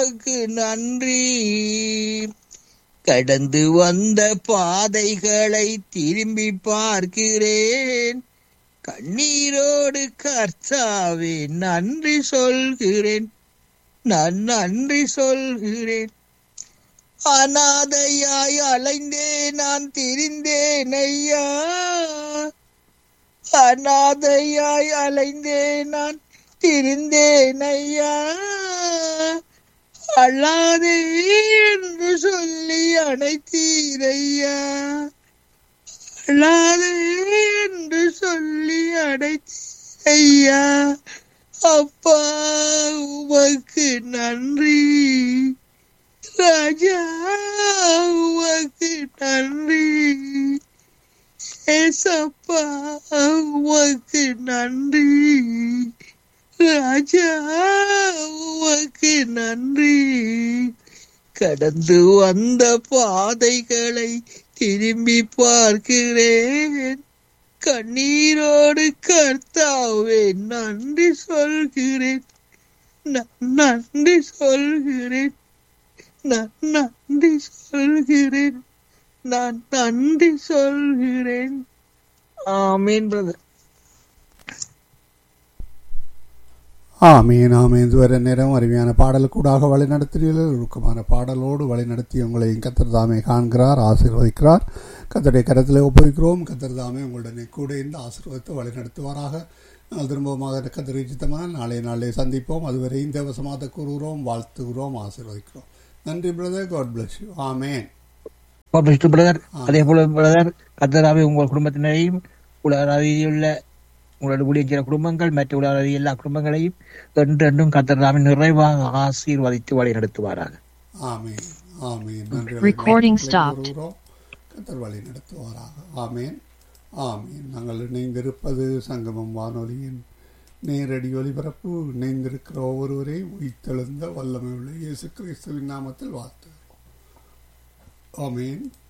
உமக்கு நன்றி கடந்து வந்த பாதைகளை திரும்பி பார்க்கிறேன் கண்ணீரோடு கர்த்தாவே நன்றி சொல்கிறேன் நான் நன்றி சொல்கிறேன் அனாதையாய் அலைந்தே நான் திரிந்தேன் ஐயா அனாதையாய் அலைந்தே நான் திரிந்தேன் ஐயா அழாதே என்று சொல்லி அணைத்தீரையா அழாதே என்று சொல்லி அடைத்தீரையா அப்பா உமக்கு நன்றி ராஜா உமக்கு நன்றி ஏசப்பா உமக்கு நன்றி ராஜா உமக்கு நன்றி கடந்து வந்த பாதைகளை திரும்பி பார்க்கிறேன் கண்ணீரோடு கர்த்தாவே நன்றி சொல்கிறேன் நான் நன்றி சொல்கிறேன் நான் நன்றி சொல்கிறேன் நான் நன்றி சொல்கிறேன் ஆமீன் பிரதர் ஆமீன் ஆமீன் இதுவரை நேரம் அருமையான பாடலுக்கூடாக வழிநடத்துகிறீர்கள் ஒழுக்கமான பாடலோடு வழிநடத்தி உங்களை கத்தர் தாமே காண்கிறார் ஆசீர்வதிக்கிறார் கத்தருடைய கரத்தில் ஒப்புவிக்கிறோம் கத்தர் தாமே உங்களுடனே கூட இருந்து ஆசீர்வதித்து வழிநடத்துவாராக நாங்கள் திரும்பமாக கத்தர் உச்சித்தமாக நாளை நாளை சந்திப்போம் அதுவரை இந்த வசமாக கூறுகிறோம் வாழ்த்துகிறோம் ஆசீர்வதிக்கிறோம் நன்றி brother God bless you amen brother அதே போல பிரதர் கத்தராவே உங்கள் குடும்பத்தினரையும் உலக ரீதியுள்ள உங்களோட ஊழியர் குடும்பங்கள் மற்ற உலக எல்லா குடும்பங்களையும் என்றென்றும் கத்தராமே நிறைவாக ஆசீர்வதித்து வழி நடத்துவாராக ஆமீன் ஆமீன் நன்றி Recording stopped. கூறுகிறோம். கத்தர் வழி நடத்துவாராக ஆமீன் ஆமீன் நாங்கள் இணைந்திருப்பது சங்கமம் வானொலியின் நேரடி ஒலிபரப்பு இணைந்திருக்கிற ஒவ்வொருவரையும் உயிர்த்தெழுந்த வல்லமை உள்ள இயேசு கிறிஸ்துவின் நாமத்தில் வாழ்த்துகிறோம் ஆமீன்